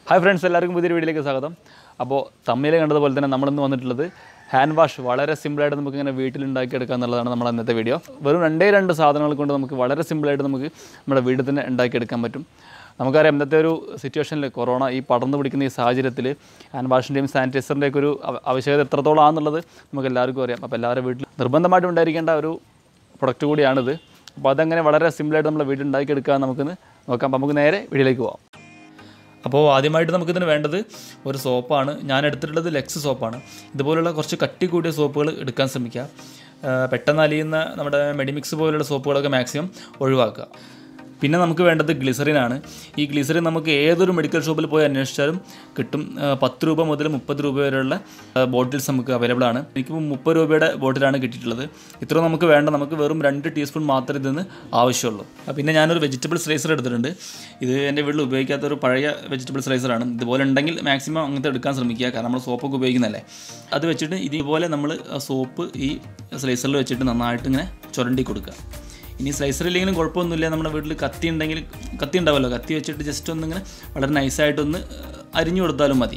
hi friends എല്ലാവർക്കും പുതിയൊരു വീഡിയോയിലേക്ക് സ്വാഗതം അപ്പോൾ തമ്മിൽ കണ്ടതുപോലെ തന്നെ നമ്മളിന്ന് വന്നിട്ടുള്ളത് ഹാൻഡ് വാഷ് വളരെ സിമ്പിളായിട്ട് നമുക്ക് ഇങ്ങനെ വീട്ടിലുണ്ടാക്കിയെടുക്കുക എന്നുള്ളതാണ് നമ്മുടെ അന്നത്തെ വീഡിയോ വെറും രണ്ടേ രണ്ട് സാധനങ്ങൾ കൊണ്ട് നമുക്ക് വളരെ സിമ്പിളായിട്ട് നമുക്ക് നമ്മുടെ വീട്ടിൽ തന്നെ ഉണ്ടാക്കിയെടുക്കാൻ പറ്റും നമുക്കറിയാം ഇന്നത്തെ ഒരു സിറ്റുവേഷനിൽ കൊറോണ ഈ പടർന്നു പിടിക്കുന്ന ഈ സാഹചര്യത്തിൽ ഹാൻഡ് വാഷിൻ്റെയും സാനിറ്റൈസറിൻ്റെയൊക്കെ ഒരു ആവ- ആവശ്യകത എത്രത്തോളം ആണെന്നുള്ളത് നമുക്ക് എല്ലാവർക്കും അറിയാം അപ്പോൾ എല്ലാവരുടെ വീട്ടിൽ നിർബന്ധമായിട്ടും ഉണ്ടായിരിക്കേണ്ട ഒരു പ്രൊഡക്റ്റ് കൂടിയാണിത് അപ്പോൾ അതങ്ങനെ വളരെ സിമ്പിളായിട്ട് നമ്മൾ വീട്ടിൽ ഉണ്ടാക്കിയെടുക്കുക നമുക്കിന്ന് നോക്കാം അപ്പോൾ നമുക്ക് നേരെ വീഡിയോയിലേക്ക് പോകാം അപ്പോൾ ആദ്യമായിട്ട് നമുക്കിതിന് വേണ്ടത് ഒരു സോപ്പാണ് ഞാൻ എടുത്തിട്ടുള്ളത് ലെക്സ് സോപ്പാണ് ഇതുപോലുള്ള കുറച്ച് കട്ടി കൂടിയ സോപ്പുകൾ എടുക്കാൻ ശ്രമിക്കുക ആ, പെട്ടെന്ന് അലിയുന്ന നമ്മുടെ മെഡിമിക്സ് പോലുള്ള സോപ്പുകളൊക്കെ മാക്സിമം ഒഴിവാക്കുക പിന്നെ നമുക്ക് വേണ്ടത് ഗ്ലിസറിനാണ് ഈ ഗ്ലിസറിൻ നമുക്ക് ഏതൊരു മെഡിക്കൽ ഷോപ്പിൽ പോയി അന്വേഷിച്ചാലും കിട്ടും ആ, പത്ത് രൂപ മുതൽ മുപ്പത് രൂപ വരെയുള്ള ബോട്ടിൽസ് നമുക്ക് അവൈലബിൾ ആണ് എനിക്കിപ്പോൾ മുപ്പത് രൂപയുടെ ബോട്ടിലാണ് കിട്ടിയിട്ടുള്ളത് ഇത്ര നമുക്ക് വേണ്ട നമുക്ക് വെറും രണ്ട് ടീസ്പൂൺ മാത്രമേ ഇതിന് ആവശ്യമുള്ളൂ ആ, പിന്നെ ഞാനൊരു വെജിറ്റബിൾ സ്ലൈസർ എടുത്തിട്ടുണ്ട് ഇത് എൻ്റെ വീട്ടിൽ ഉപയോഗിക്കാത്ത ഒരു പഴയ വെജിറ്റബിൾ സ്ലൈസറാണ് ഇതുപോലെ ഉണ്ടെങ്കിൽ മാക്സിമം അങ്ങനത്തെ എടുക്കാൻ ശ്രമിക്കുക കാരണം നമ്മൾ സോപ്പൊക്കെ ഉപയോഗിക്കുന്നതല്ലേ അത് വെച്ചിട്ട് ഇതുപോലെ നമ്മൾ സോപ്പ് ഈ സ്ലൈസറിൽ വെച്ചിട്ട് നന്നായിട്ട് ഇങ്ങനെ ചുരണ്ടി കൊടുക്കുക ഇനി സ്ലൈസർ ഇല്ലെങ്കിലും കുഴപ്പമൊന്നുമില്ല നമ്മുടെ വീട്ടിൽ കത്തി ഉണ്ടെങ്കിൽ കത്തി ഉണ്ടാവുമല്ലോ കത്തി വെച്ചിട്ട് ജസ്റ്റ് ഒന്നിങ്ങനെ വളരെ നൈസായിട്ടൊന്ന് അരിഞ്ഞു കൊടുത്താലും മതി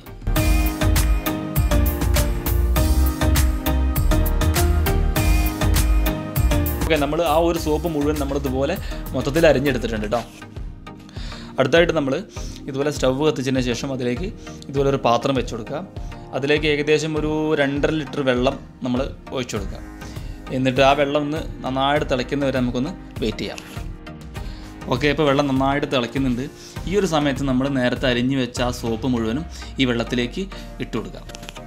ഓക്കെ നമ്മൾ ആ ഒരു സോപ്പ് മുഴുവൻ നമ്മൾ ഇതുപോലെ മൊത്തത്തിൽ അരിഞ്ഞെടുത്തിട്ടുണ്ട് കേട്ടോ അടുത്തായിട്ട് നമ്മൾ ഇതുപോലെ സ്റ്റവ് കത്തിച്ചതിന് ശേഷം അതിലേക്ക് ഇതുപോലെ ഒരു പാത്രം വെച്ച് കൊടുക്കുക അതിലേക്ക് ഏകദേശം ഒരു രണ്ടര ലിറ്റർ വെള്ളം നമ്മൾ ഒഴിച്ചു കൊടുക്കുക എന്നിട്ട് ആ വെള്ളം ഒന്ന് നന്നായിട്ട് തിളയ്ക്കുന്നവരെ നമുക്കൊന്ന് വെയിറ്റ് ചെയ്യാം ഓക്കെ ഇപ്പോൾ വെള്ളം നന്നായിട്ട് തിളയ്ക്കുന്നുണ്ട് ഈ ഒരു സമയത്ത് നമ്മൾ നേരത്തെ അരിഞ്ഞു വെച്ച ആ സോപ്പ് മുഴുവനും ഈ വെള്ളത്തിലേക്ക് ഇട്ട് കൊടുക്കാം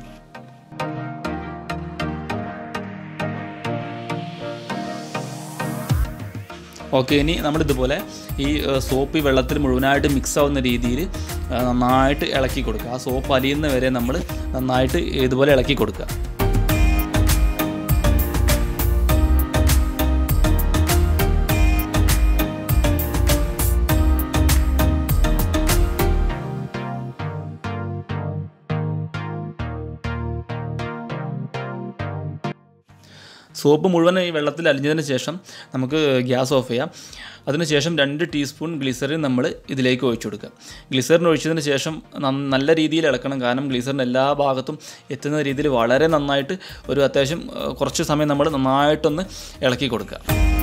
ഓക്കെ ഇനി നമ്മളിതുപോലെ ഈ ഏഹ്, സോപ്പ് ഈ വെള്ളത്തിൽ മുഴുവനായിട്ട് മിക്സ് ആവുന്ന രീതിയിൽ ഏഹ്, നന്നായിട്ട് ഇളക്കി കൊടുക്കുക ആ സോപ്പ് അലിയുന്ന വരെ നമ്മൾ നന്നായിട്ട് ഇതുപോലെ ഇളക്കി കൊടുക്കുക സോപ്പ് മുഴുവൻ ഈ വെള്ളത്തിൽ അലിഞ്ഞതിന് ശേഷം നമുക്ക് ഗ്യാസ് ഓഫ് ചെയ്യാം അതിനുശേഷം രണ്ട് ടീസ്പൂൺ ഗ്ലിസറിൻ നമ്മൾ ഇതിലേക്ക് ഒഴിച്ചു കൊടുക്കുക ഗ്ലിസറിൻ ഒഴിച്ചതിന് ശേഷം നന്ന- നല്ല രീതിയിൽ ഇളക്കണം കാരണം ഗ്ലിസറിൻ എല്ലാ ഭാഗത്തും എത്തുന്ന രീതിയിൽ വളരെ നന്നായിട്ട് ഒരു അത്യാവശ്യം ഏഹ്, കുറച്ച് സമയം നമ്മൾ നന്നായിട്ടൊന്ന് ഇളക്കി കൊടുക്കുക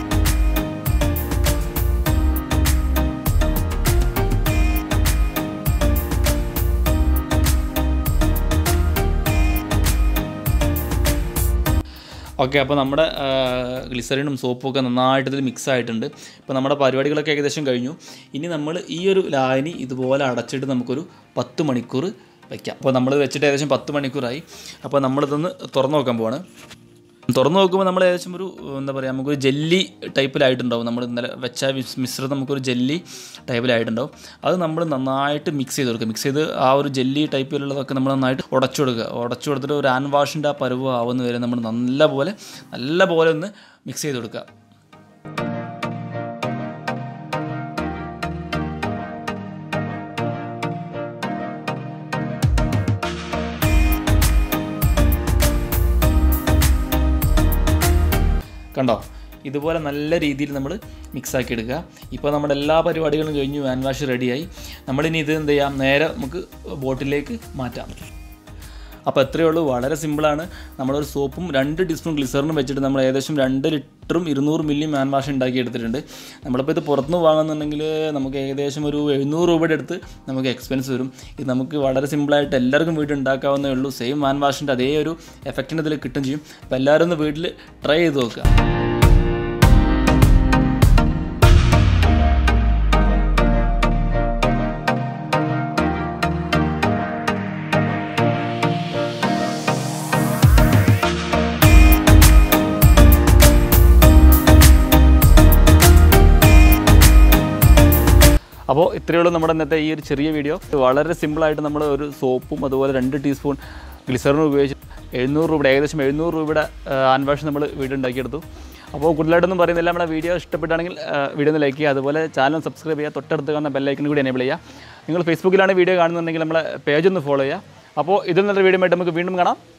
ഓക്കെ അപ്പോൾ നമ്മുടെ ഗ്ലിസറിനും സോപ്പും ഒക്കെ നന്നായിട്ട് ഇതിൽ മിക്സ് ആയിട്ടുണ്ട് ഇപ്പോൾ നമ്മുടെ പരിപാടികളൊക്കെ ഏകദേശം കഴിഞ്ഞു ഇനി നമ്മൾ ഈ ഒരു ലായനി ഇതുപോലെ അടച്ചിട്ട് നമുക്കൊരു പത്ത് മണിക്കൂർ വയ്ക്കാം അപ്പോൾ നമ്മൾ വെച്ചിട്ട് ഏകദേശം പത്ത് മണിക്കൂറായി അപ്പോൾ നമ്മളിതൊന്ന് തുറന്നു നോക്കാൻ പോവാണ് തുറന്നു നോക്കുമ്പോൾ നമ്മൾ ഏകദേശം ഒരു എന്താ പറയുക നമുക്കൊരു ജെല്ലി ടൈപ്പിലായിട്ടുണ്ടാവും നമ്മൾ ഇന്നലെ വെച്ച മിസ്- മിശ്രിതം നമുക്കൊരു ജെല്ലി ടൈപ്പിലായിട്ടുണ്ടാവും അത് നമ്മൾ നന്നായിട്ട് മിക്സ് ചെയ്ത് കൊടുക്കുക മിക്സ് ചെയ്ത് ആ ഒരു ജെല്ലി ടൈപ്പിലുള്ളതൊക്കെ നമ്മൾ നന്നായിട്ട് ഉടച്ചു കൊടുക്കുക ഉടച്ചു കൊടുത്തിട്ട് ഒരു ഹാൻഡ് വാഷിൻ്റെ ആ പരുവ് ആവുന്ന വരെ നമ്മൾ നല്ല പോലെ നല്ല പോലെ ഒന്ന് മിക്സ് ചെയ്ത് കൊടുക്കുക കണ്ടോ ഇതുപോലെ നല്ല രീതിയിൽ നമ്മൾ മിക്സ് ആക്കി എടുക്കുക ഇപ്പോൾ നമ്മുടെ എല്ലാ പരിപാടികളും കഴിഞ്ഞു ഹാൻഡ് വാഷ് റെഡിയായി നമ്മളിനി ഇത് എന്ത് ചെയ്യാം നേരെ നമുക്ക് ബോട്ടിലേക്ക് മാറ്റാം അപ്പോൾ എത്രയേ ഉള്ളൂ വളരെ സിമ്പിളാണ് നമ്മളൊരു സോപ്പും രണ്ട് ടീസ്പൂൺ ഗ്ലിസറിനും വെച്ചിട്ട് നമ്മൾ ഏകദേശം രണ്ട് ലിറ്ററും ഇരുന്നൂറ് മില്ലിയും ഹാൻഡ് വാഷ് ഉണ്ടാക്കി എടുത്തിട്ടുണ്ട് നമ്മളിപ്പോൾ ഇത് പുറത്തുനിന്ന് വാങ്ങുന്നുണ്ടെങ്കിൽ നമുക്ക് ഏകദേശം ഒരു എഴുന്നൂറ് രൂപയുടെ അടുത്ത് നമുക്ക് എക്സ്പെൻസ് വരും ഇത് നമുക്ക് വളരെ സിമ്പിളായിട്ട് എല്ലാവർക്കും വീട്ടിൽ ഉണ്ടാക്കാവുന്നേ ഉള്ളൂ സെയിം ഹാൻഡ് വാഷിൻ്റെ അതേ ഒരു എഫക്റ്റിന് ഇതിൽ കിട്ടും ചെയ്യും അപ്പോൾ എല്ലാവരും ഒന്ന് വീട്ടിൽ ട്രൈ ചെയ്ത് നോക്കുക അപ്പോൾ ഇത്രയേ ഉള്ളൂ നമ്മുടെ ഇന്നത്തെ ഈ ഒരു ചെറിയ വീഡിയോ വളരെ സിമ്പിളായിട്ട് നമ്മൾ ഒരു സോപ്പും അതുപോലെ രണ്ട് ടീസ്പൂൺ ഗ്ലിസറിനും ഉപയോഗിച്ച് എഴുന്നൂറ് രൂപയുടെ ഏകദേശം എഴുന്നൂറ് രൂപയുടെ ഹാൻഡ് വാഷ് നമ്മൾ വീടുണ്ടാക്കിയെടുത്തു അപ്പോൾ കൂടുതലായിട്ടൊന്നും പറയുന്നില്ല നമ്മുടെ വീഡിയോ ഇഷ്ടപ്പെട്ടാണെങ്കിൽ വീഡിയോ ഒന്ന് ലൈക്ക് ചെയ്യുക അതുപോലെ ചാനൽ സബ്സ്ക്രൈബ് ചെയ്യുക തൊട്ടടുത്ത് കാണുന്ന ബെല്ലൈക്കൻ കൂടി എനേബിൾ ചെയ്യുക നിങ്ങൾ ഫേസ്ബുക്കിലാണ് വീഡിയോ കാണുന്നുണ്ടെങ്കിൽ നമ്മളെ പേജ് ഒന്ന് ഫോളോ ചെയ്യുക അപ്പോൾ ഇതിൽ നിന്നൊരു വീഡിയോ ആയിട്ട് നമുക്ക് വീണ്ടും കാണാം